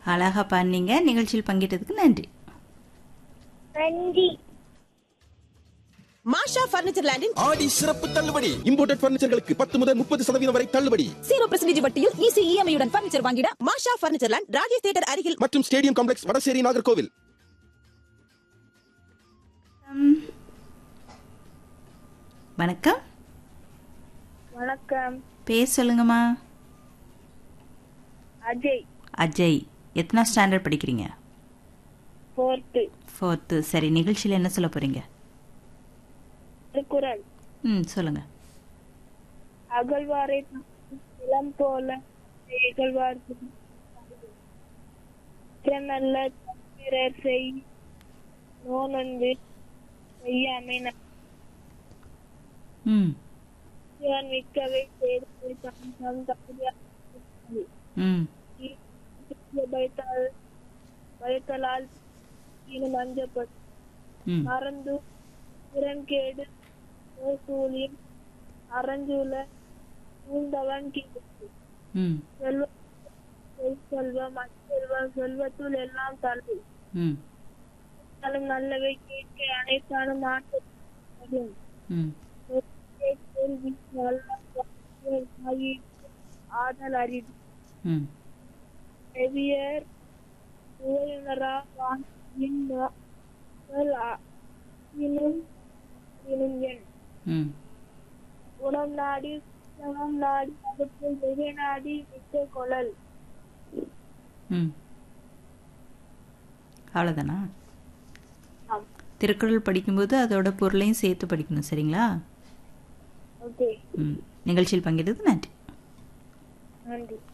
அழகா பாடினீங்க நிகழ்ச்சியில் பங்கேற்றதுக்கு நன்றி நன்றி மாஷா பர்னிச்சர் லேண்டின் ஆடி சிறப்பு தள்ளுபடி இம்போர்ட்டட் பர்னிச்சர்களுக்கு பத்து முதல் முப்பது சதவீதம் வரை தள்ளுபடி ஜீரோ பர்சன்டேஜ் வட்டியில் ஈஸி இஎம்ஐயுடன் பர்னிச்சர் வாங்கிட Masha furniture land Rajesh theatre அருகில் மற்றும் ஸ்டேடியம் காம்ப்ளெக்ஸ் வடசேரி நாகர்கோவில் ம். வணக்கம் வணக்கம் பேர் சொல்லுங்கம்மா அஜய் அஜய் எத்தனை ஸ்டாண்டர்ட் படிக்கிறீங்க ஃபோர்த்து ஃபோர்த்து சரி நிகழ்ச்சியில் என்ன சொல்ல போறீங்க திருக்குறள் ம் சொல்லுங்க அகழ்வாரை இளம் போல இகழ்வார் நல்ல பிறர் செய் நோனந்து செய்யாமை ம் நான் மிக்கவை செய்து தம் தம் தகுதியாக ம் பயத்தால் பயத்தலால் இன்னும் அஞ்சப்பட்டு ம் மறந்து திறன்கேடு சூழியம் அறஞ்சூல சூழ்ந்தவன் கீழ் ம் செல்வ செல்வம் அச்செல்வம் செல்வத்துள் எல்லாம் தள்ளு ம் நல்லவை கேட்க அனைத்தானும் நாட்டு ம் கேள்வி ஆதல் அறிவு ம் செவியர் உயர்நரா வாங்கின் இன்னும் இன்னும் எண் ம் குணம் நாடி குணம் நாடி அடுத்து மிக நாடி மிக்க கொழல் ம் அவ்வளோதானா ஆம் திருக்குறள் படிக்கும்போது அதோட பொருளையும் சேர்த்து படிக்கணும் சரிங்களா ஓகே ம் நிகழ்ச்சியில் பங்கேற்றது நன்றி நன்றி